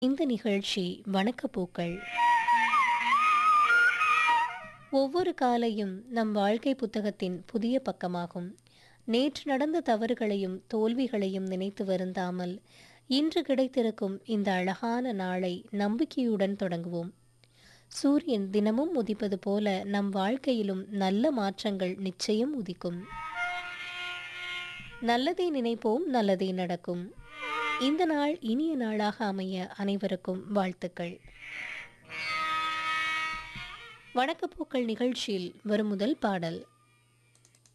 இந்த நிகழ்ச்சி வணக்கப்பூக்கள் ஒவ்வொரு காலையும் நம் வாழ்க்கை புத்தகத்தின் புதிய பக்கமாகும் நேற்று நடந்த தவறுகளையும் தோல்விகளையும் நினைத்து வருந்தாமல் இன்று கிடைத்திருக்கும் இந்த அழகான நாளை நம்பிக்கையுடன் தொடங்குவோம் சூரியன் தினமும் உதிப்பது போல நம் வாழ்க்கையிலும் நல்ல மாற்றங்கள் நிச்சயம் உதிக்கும் நல்லதை நினைப்போம் நல்லதே நடக்கும் இந்த நாள் இனிய நாளாக அமைய அனைவருக்கும் வாழ்த்துக்கள் வணக்கப்பூக்கள் நிகழ்ச்சியில் வரும் முதல் பாடல்